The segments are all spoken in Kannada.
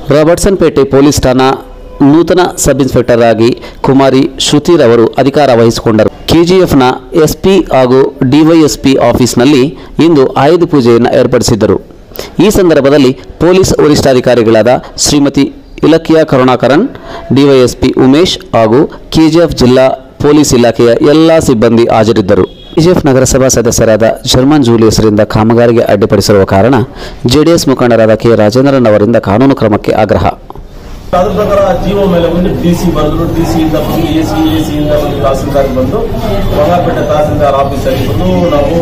ರಾಬರ್ಟ್ಸನ್ ಪೇಟೆ ಪೊಲೀಸ್ ಠಾಣಾ ನೂತನ ಸಬ್ ಇನ್ಸ್ಪೆಕ್ಟರ್ ಆಗಿ ಕುಮಾರಿ ಶ್ರುತಿರವರು ಅಧಿಕಾರ ವಹಿಸಿಕೊಂಡರು ಕೆಜಿಎಫ್ನ ಎಸ್ಪಿ ಹಾಗೂ ಡಿವೈಎಸ್ಪಿ ಆಫೀಸ್ನಲ್ಲಿ ಇಂದು ಆಯುಧ ಪೂಜೆಯನ್ನು ಏರ್ಪಡಿಸಿದ್ದರು ಈ ಸಂದರ್ಭದಲ್ಲಿ ಪೊಲೀಸ್ ವರಿಷ್ಠಾಧಿಕಾರಿಗಳಾದ ಶ್ರೀಮತಿ ಇಲಕಿಯಾ ಕರುಣಾಕರನ್ ಡಿವೈಎಸ್ಪಿ ಉಮೇಶ್ ಹಾಗೂ ಕೆಜಿಎಫ್ ಜಿಲ್ಲಾ ಪೊಲೀಸ್ ಇಲಾಖೆಯ ಎಲ್ಲ ಸಿಬ್ಬಂದಿ ಹಾಜರಿದ್ದರು ಕೆಜಿಎಫ್ ನಗರಸಭಾ ಸದಸ್ಯರಾದ ಜರ್ಮನ್ ಜೂಲಿಯಸ್ರಿಂದ ಕಾಮಗಾರಿಗೆ ಅಡ್ಡಿಪಡಿಸಿರುವ ಕಾರಣ ಜೆಡಿಎಸ್ ಮುಖಂಡರಾದ ಕೆ ರಾಜೇಂದ್ರನ್ ಅವರಿಂದ ಕಾನೂನು ಕ್ರಮಕ್ಕೆ ಆಗ್ರಹ ಅದ್ರ ಪ್ರಕಾರ ಜಿಒ ಮೇಲೆ ಒಂದು ಡಿ ಸಿ ಬರೆದ್ರು ಡಿ ಸಿ ಇಂದ ಬಂದು ಎ ಸಿ ಎ ಸಿ ಇಂದ ಬಂದು ತಹಸೀಲ್ದಾರ್ ಬಂದು ಬಂಗಾರಪೇಟೆ ತಹಸೀಲ್ದಾರ್ ಆಫೀಸಲ್ಲಿ ಬಂದು ನಾವು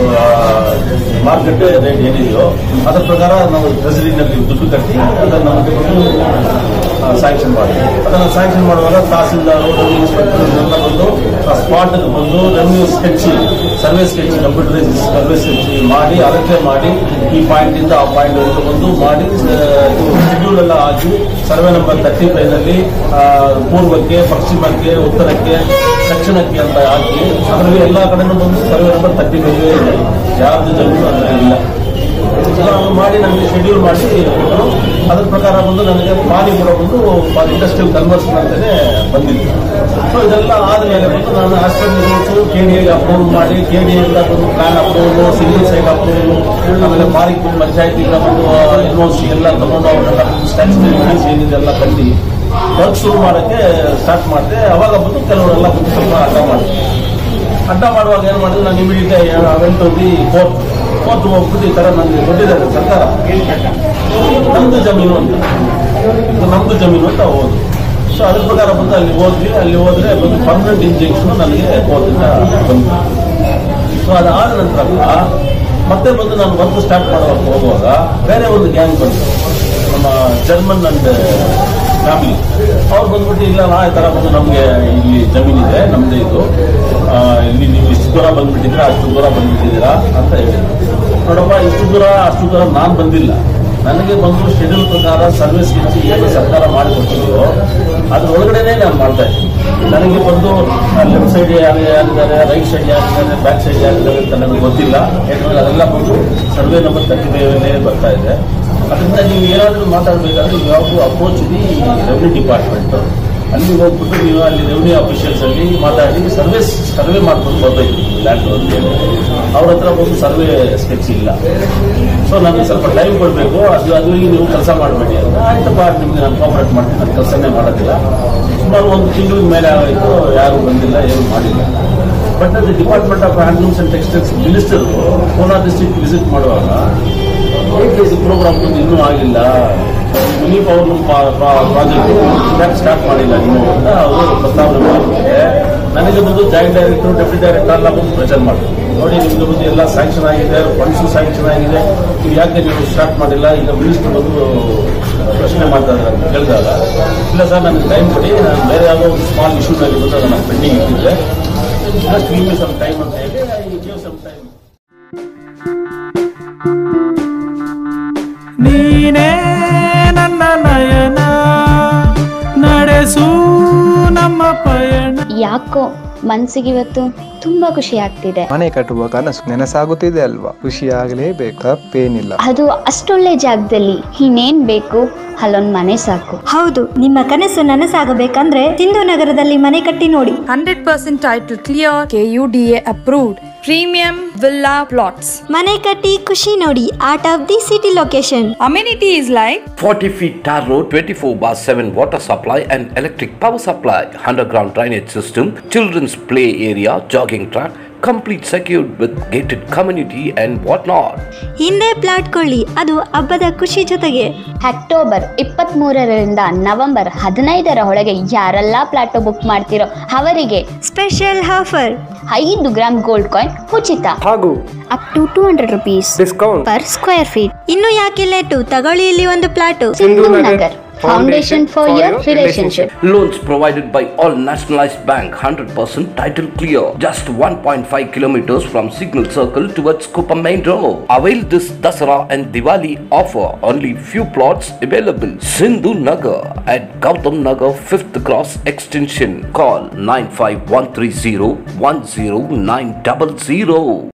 ಮಾರ್ಕೆಟ್ ರೇಟ್ ಏನಿದೆಯೋ ಅದರ ಪ್ರಕಾರ ನಾವು ಟ್ರೆಸರಿನಲ್ಲಿ ದುಡ್ಡು ಕಟ್ಟಿ ಅದನ್ನು ನಮಗೆ ಬಂದು ಸ್ಯಾಂಕ್ಷನ್ ಮಾಡಿ ಅದನ್ನು ಸ್ಯಾಂಕ್ಷನ್ ಮಾಡುವಾಗ ತಹಸೀಲ್ದಾರ್ ರೆವಿನ್ಯೂ ಇನ್ಸ್ಪೆಕ್ಟರ್ ಎಲ್ಲ ಬಂದು ಆ ಸ್ಪಾಟ್ ಬಂದು revenue sketch survey sketch computerise survey sketch ಮಾಡಿ ಅಳತೆ ಮಾಡಿ ಈ ಪಾಯಿಂಟ್ ಇಂದ ಆ ಪಾಯಿಂಟ್ ವರೆಗೂ ಬಂದು ಮಾಡಿ ಶೆಡ್ಯೂಲ್ ಎಲ್ಲ ಹಾಕಿ ಸರ್ವೆ ನಂಬರ್ ತರ್ಟಿ ಫೈವ್ನಲ್ಲಿ ಪೂರ್ವಕ್ಕೆ ಪಶ್ಚಿಮಕ್ಕೆ ಉತ್ತರಕ್ಕೆ ದಕ್ಷಿಣಕ್ಕೆ ಅಂತ ಹಾಕಿ ಅದರಲ್ಲಿ ಎಲ್ಲ ಕಡೆನೂ ಬಂದು ಸರ್ವೆ ನಂಬರ್ ತರ್ಟಿ ಫೈವ್ ಇದೆ ಯಾರ್ದು ಜಮೀನು ಅದರಲ್ಲಿ ಇಲ್ಲ ನಾವು ಮಾಡಿ ನನಗೆ ಶೆಡ್ಯೂಲ್ ಮಾಡಿ ಕೊಟ್ಟರು ಅದ್ರ ಪ್ರಕಾರ ಬಂದು ನನಗೆ ಪಾನಿ ಕೂಡ ಬಂದು ಇಂಡಸ್ಟ್ರಿಯಲ್ ಕನ್ವರ್ಷನ್ ಅಂತಲೇ ಬಂದಿತ್ತು ಸೊ ಇದೆಲ್ಲ ಆದಮೇಲೆ ಬಂದು ನಾನು ಹಾಸ್ಪಿಟಲ್ ರೂಲ್ಸು ಕೆ ಡಿ ಎಗೆ ಅಪ್ರೂವ್ ಮಾಡಿ ಕೆ ಡಿ ಎಯಿಂದ ಬಂದು plan approval single side approval ಆಮೇಲೆ ಮಾರಿಕ್ ಪಂಚಾಯತಿಂದ ಬಂದು ಎನ್ ಒ ಸಿ ಎಲ್ಲ ತಗೊಂಡು ಅವರೆಲ್ಲ ಸ್ಟ್ಯಾಚ್ಯುಟರಿ ಫೀಸ್ ಏನಿದೆ ಎಲ್ಲ ಕಟ್ಟಿ ವರ್ಕ್ ಶುರು ಮಾಡೋಕ್ಕೆ ಸ್ಟಾರ್ಟ್ ಮಾಡಿದೆ ಅವಾಗ ಬಂದು ಕೆಲವರೆಲ್ಲ ಬಂದು ಸ್ವಲ್ಪ ಅಡ್ಡ ಮಾಡಿದೆ ಅಡ್ಡ ಮಾಡುವಾಗ ಏನು ಮಾಡಿದ್ರು ನಾನು immediate went the court court ಹೋಗ್ಬಿಟ್ಟು ಈ ಥರ ನನಗೆ ಕೊಟ್ಟಿದ್ದಾರೆ ಸರ್ಕಾರ ನಮ್ದು ಜಮೀನು ಅಂತ ಇದು ನಮ್ದು ಜಮೀನು ಅಂತ ಹೋದ್ರು ಸೊ ಅದ್ರ ಪ್ರಕಾರ ಬಂದು ಅಲ್ಲಿ ಹೋದ್ವಿ ಅಲ್ಲಿ ಹೋದ್ರೆ ಬಂದು ಪರ್ಮನೆಂಟ್ ಇಂಜೆಕ್ಷನ್ ನನಗೆ ಕೋರ್ಟಿಂದ ಬಂತು ಸೊ ಅದಾದ ನಂತರ ಮತ್ತೆ ಬಂದು ನಾನು ವರ್ಕ್ ಸ್ಟಾರ್ಟ್ ಮಾಡುವಾಗ ಹೋಗುವಾಗ ಬೇರೆ ಒಂದು ಗ್ಯಾಂಗ್ ಬಂತು ನಮ್ಮ ಜರ್ಮನ್ ಅಂಡ್ ಫ್ಯಾಮಿಲಿ ಅವ್ರು ಬಂದ್ಬಿಟ್ಟು ಇಲ್ಲ ನಾ ಈ ಥರ ಬಂದು ನಮಗೆ ಇಲ್ಲಿ ಜಮೀನಿದೆ ನಮ್ಮದೇ ಇದು ಆ, ಇಲ್ಲಿ ನೀವು ಇಷ್ಟು ದೂರ ಬಂದ್ಬಿಟ್ಟಿದ್ದೀರಾ ಅಷ್ಟು ದೂರ ಬಂದ್ಬಿಟ್ಟಿದ್ದೀರಾ ಅಂತ ಹೇಳಿದ್ರು ನೋಡಪ್ಪ ಇಷ್ಟು ದೂರ ಅಷ್ಟು ದೂರ ನಾನು ಬಂದಿಲ್ಲ ನನಗೆ ಬಂದು ಶೆಡ್ಯೂಲ್ ಪ್ರಕಾರ ಸರ್ವಿಸ್ ಗಿಚ್ಚಿ ಏನು ಸರ್ಕಾರ ಮಾಡಿಕೊಟ್ಟಿದೆಯೋ ಅದ್ರ ಒಳಗಡೆನೇ ನಾನು ಮಾಡ್ತಾ ಇದ್ದೀನಿ ನನಗೆ ಬಂದು ಲೆಫ್ಟ್ ಸೈಡ್ ಯಾರು ಯಾರಿದ್ದಾರೆ ರೈಟ್ ಸೈಡ್ ಯಾರಿದ್ದಾರೆ ಬ್ಯಾಕ್ ಸೈಡ್ ಯಾರಿದ್ದಾರೆ ಅಂತ ನನಗೆ ಗೊತ್ತಿಲ್ಲ ಯಾಕಂದ್ರೆ ಅದೆಲ್ಲ ಬಂದು ಸರ್ವೆ ನಂಬರ್ ತರ್ಟಿ ಫೈವಲ್ಲೇ ಬರ್ತಾ ಇದೆ ಅದರಿಂದ ನೀವು ಏನಾದರೂ ಮಾತಾಡಬೇಕಾದ್ರೆ ನೀವು ಯಾವುದು ಅಪ್ರೋಚ್ ದಿ ರೆವಿನ್ಯೂ ಡಿಪಾರ್ಟ್ಮೆಂಟ್ ಅಲ್ಲಿ ಹೋಗ್ಬಿಟ್ಟು ನೀವು ಅಲ್ಲಿ ರೆವಿನ್ಯೂ ಆಫೀಷಿಯಲ್ಸ್ ಅಲ್ಲಿ ಮಾತಾಡಿ ಸರ್ವೆ ಸರ್ವೆ ಮಾಡ್ಕೊಂಡು ಬರ್ಬೇಕು ಲ್ಯಾಂಡ್ ಅಂತ ಹೇಳಿ ಅವ್ರ ಹತ್ರ ಬಂದು ಸರ್ವೆ ಸ್ಕೆಚ್ ಇಲ್ಲ ಸೊ ನನಗೆ ಸ್ವಲ್ಪ ಟೈಮ್ ಕೊಡಬೇಕು ಅದು ಅದುವರೆಗೆ ನೀವು ಕೆಲಸ ಮಾಡಬೇಡಿ ಅಂತ ಆಯ್ತಪ್ಪ ನಿಮಗೆ ನಾನು ಕೋಪರೇಟ್ ಮಾಡ್ತೀನಿ ನಾನು ಕೆಲಸನೇ ಮಾಡೋದಿಲ್ಲ ಸುಮಾರು ಒಂದು ತಿಂಗಳ ಮೇಲೆ ಆಗೋಯ್ತು ಯಾರು ಬಂದಿಲ್ಲ ಏನು ಮಾಡಿಲ್ಲ ಬಟ್ ಅದು department of handlooms and textiles minister Kolar district visit ಮಾಡುವಾಗ ಏಕೆ ಇದು ಪ್ರೋಗ್ರಾಮ್ ಬಂದು ಇನ್ನೂ ಆಗಿಲ್ಲ ಮಿನಿ ಪವರ್ ಪ್ರಾಜೆಕ್ಟ್ ಯಾಕೆ ಸ್ಟಾರ್ಟ್ ಮಾಡಿಲ್ಲ ನೀವು ಅಂತ ಅವರು ಪ್ರಸ್ತಾವನೆ ಮಾಡಿದ್ರೆ ನನಗೆ ಬಂದು ಜಾಯಿಂಟ್ ಡೈರೆಕ್ಟರ್ ಡೆಪ್ಯೂಟಿ ಡೈರೆಕ್ಟರ್ ಎಲ್ಲ ಬಂದು ಪ್ರೆಸೆಂಟ್ ಮಾಡಿದ್ರು ನೋಡಿ ನಿಮ್ಗೆ ಬಂದು ಎಲ್ಲ ಸ್ಯಾಂಕ್ಷನ್ ಆಗಿದೆ ಫಂಡ್ಸು ಸ್ಯಾಂಕ್ಷನ್ ಆಗಿದೆ ನೀವು ಯಾಕೆ ನೀವು ಸ್ಟಾರ್ಟ್ ಮಾಡಿಲ್ಲ ಈಗ ಮಿನಿಸ್ಟರ್ ಬಂದು ಪ್ರಶ್ನೆ ಮಾಡ್ತಾ ಇದ್ದಾರೆ ಅಂತ ಕೇಳಿದಾಗ ಇಲ್ಲ ಸರ್ ನನಗೆ ಟೈಮ್ ಕೊಡಿ ನಾನು ಬೇರೆ ಯಾವುದೋ ಒಂದು ಸ್ಮಾಲ್ ಇಶ್ಯೂನಲ್ಲಿ ಬಂದು ಅದನ್ನು ಪೆಂಡಿಂಗ್ ಇಟ್ಟಿದ್ದೆ just give me some time ಅಂತ ಹೇಳಿ ಐ ಗಿವ್ ಸಮ್ ಟೈಮ್ ನೀನೇ ನನ್ನ ನಯನ ನಡೆಸು ನಮ್ಮ ಪಯಣ ಯಾಕೋ ಮನ್ಸಿಗೆ ಇವತ್ತು ತುಂಬಾ ಖುಷಿ ಆಗ್ತಿದೆ ಮನೆ ಕಟ್ಟುವ ಕನಸು ನೆನಸಾಗುತ್ತಿದೆ ಅಲ್ವಾ ಖುಷಿಯಾಗಲೇಬೇಕು ತಪ್ಪೇನಿಲ್ಲ ಅದು ಅಷ್ಟೊಳ್ಳೆ ಜಾಗದಲ್ಲಿ ಇನ್ನೇನ್ ಬೇಕು ಅಲ್ಲೊಂದ್ ಮನೆ ಸಾಕು ಹೌದು ನಿಮ್ಮ ಕನಸು ನನಸಾಗಬೇಕಂದ್ರೆ ಸಿಂಧು ನಗರದಲ್ಲಿ ಮನೆ ಕಟ್ಟಿ ನೋಡಿ 100% title clear, KUDA approved. Premium villa plots. ಮನೆ ಕಟ್ಟಿ ಖುಷಿ ನೋಡಿ art of the city location Amenities like 40 feet tar road, 24 bar 7 water supply and electric power supply, underground drainage system, children's play area, jogging track, complete secured with gated community and whatnot. ಹಿಂದೆ ಪ್ಲಾಟ್ ಕೊಳ್ಳಿ ಅದು ಹಬ್ಬದ ಖುಷಿ ಜೊತೆಗೆ ಅಕ್ಟೋಬರ್ ಇಪ್ಪತ್ತ್ ಮೂರರಿಂದ ನವೆಂಬರ್ ಹದಿನೈದರ ಒಳಗೆ ಯಾರೆಲ್ಲ ಪ್ಲಾಟೋ ಬುಕ್ ಮಾಡ್ತಿರೋ ಅವರಿಗೆ ಸ್ಪೆಷಲ್ ಆಫರ್ ಐದು ಗ್ರಾಮ್ ಗೋಲ್ಡ್ ಕಾಯಿನ್ ಉಚಿತ ಹಾಗೂ up to two hundred rupees discount per square feet ಇನ್ನು ಯಾಕೆ ಲೇಟು ತಗೊಳ್ಳಿ ಇಲ್ಲಿ ಒಂದು plot Sindhu Nagar foundation for your relationship Loans provided by all nationalized bank, 100% title clear. Just 1.5 kilometers from Signal Circle towards Kupam Main Road. Avail this Dasara and Diwali offer. Only few plots available. Sindhu Nagar at Gautam Nagar 5th Cross Extension. Call 95130 10900.